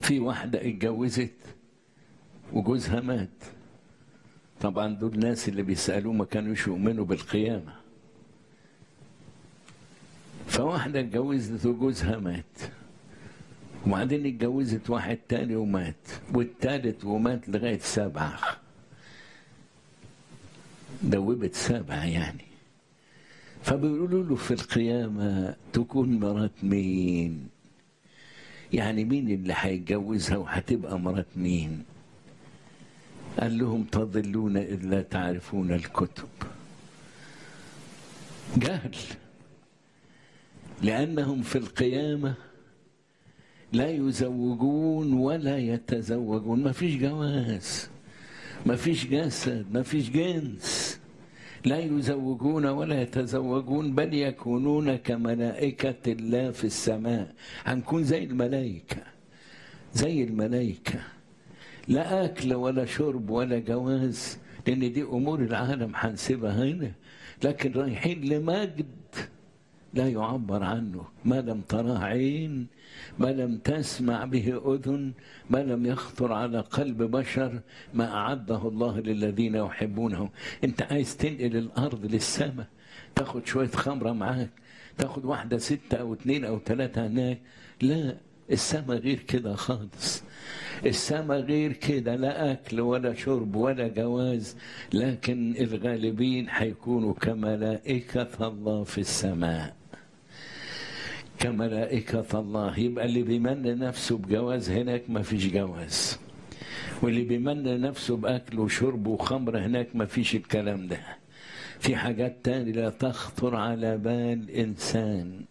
في واحدة اتجوزت وجوزها مات طبعا دول الناس اللي بيسألوه ما كانوش يؤمنوا بالقيامة فواحدة اتجوزت وجوزها مات وبعدين اتجوزت واحد تاني ومات والتالت ومات لغاية سبعة دوبت سبعة يعني فبيقولوا له في القيامة تكون مرات مين يعني مين اللي هيتجوزها وهتبقى مرات مين قال لهم تضلون إذ لا تعرفون الكتب جهل لأنهم في القيامة لا يزوجون ولا يتزوجون ما فيش جواز ما فيش جسد ما فيش جنس لا يزوجون ولا يتزوجون بل يكونون كملائكة الله في السماء هنكون زي الملائكة زي الملائكة لا أكل ولا شرب ولا جواز لأن دي أمور العالم هنسيبها هنا لكن رايحين لمجد لا يعبر عنه ما لم تراه عين ما لم تسمع به أذن ما لم يخطر على قلب بشر ما أعده الله للذين يحبونه أنت عايز تنقل الأرض للسماء تاخد شوية خمرة معاك تاخد واحدة ستة أو اتنين أو ثلاثة هناك لا السماء غير كده خالص السماء غير كده لا أكل ولا شرب ولا جواز لكن الغالبين هيكونوا كملائكة الله في السماء كملائكة الله يبقى اللي بيمن نفسه بجواز هناك ما فيش جواز واللي بيمن نفسه بأكل وشرب وخمر هناك ما فيش الكلام ده في حاجات تانية لا تخطر على بال إنسان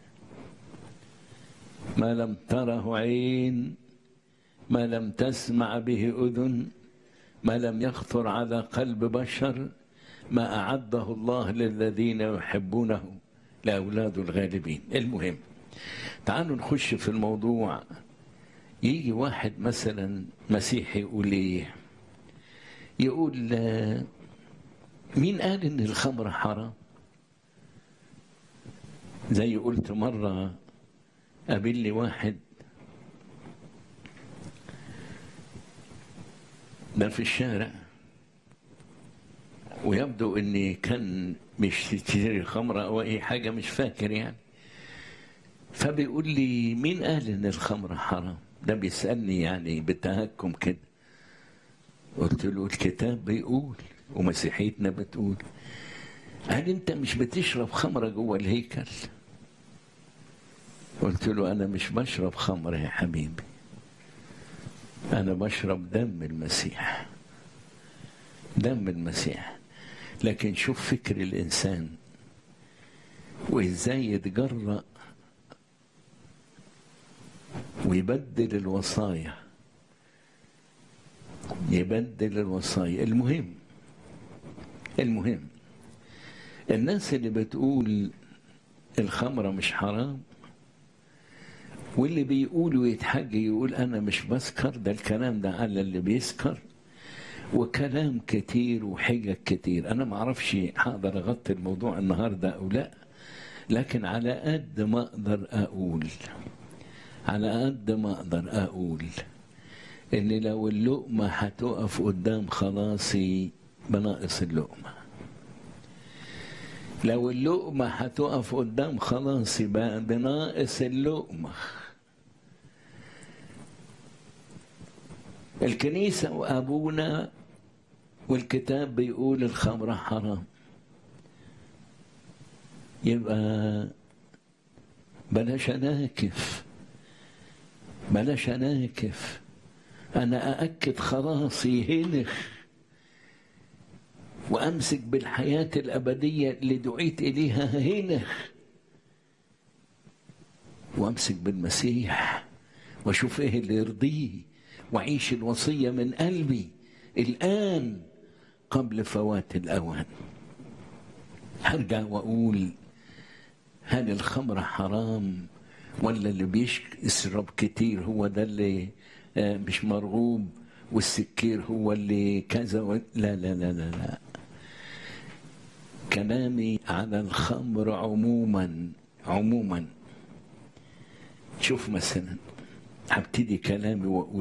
ما لم تره عين ما لم تسمع به أذن ما لم يخطر على قلب بشر ما أعده الله للذين يحبونه لأولاد الغالبين المهم تعالوا نخش في الموضوع يجي واحد مثلا مسيحي يقول ايه يقول مين قال ان الخمر حرام زي قلت مرة قابلني واحد ده في الشارع ويبدو اني كان مش تشتري خمرة او اي حاجة مش فاكر يعني فبيقول لي مين قال ان الخمر حرام ده بيسألني يعني بتهكم كده قلت له الكتاب بيقول ومسيحيتنا بتقول قال انت مش بتشرب خمرة جوه الهيكل قلت له انا مش بشرب خمر يا حبيبي انا بشرب دم المسيح دم المسيح لكن شوف فكر الانسان وازاي يتجرأ ويبدل الوصايا يبدل الوصايا المهم المهم الناس اللي بتقول الخمرة مش حرام واللي بيقول ويتحج يقول أنا مش بسكر ده الكلام ده على اللي بيسكر وكلام كتير وحجج كتير أنا معرفش هقدر أغطي الموضوع النهاردة أو لا لكن على قد ما أقدر أقول على قد ما أقدر أقول إن لو اللقمة هتقف قدام خلاصي بناقص اللقمة لو اللقمة هتقف قدام خلاصي بقى بناقص اللقمة الكنيسة وأبونا والكتاب بيقول الخمرة حرام يبقى بلاش أناكف بلاش أناكف أنا أأكد خلاصي هنا وأمسك بالحياة الأبدية اللي دعيت إليها هنا وأمسك بالمسيح وأشوف إيه اللي يرضيه وأعيش الوصية من قلبي الآن قبل فوات الأوان هرجع وأقول هل الخمر حرام ولا اللي بيشرب كتير هو ده اللي مش مرغوب والسكير هو اللي كذا و... لا لا لا لا لا كلامي على الخمر عموما عموما شوف مثلا هبتدي كلامي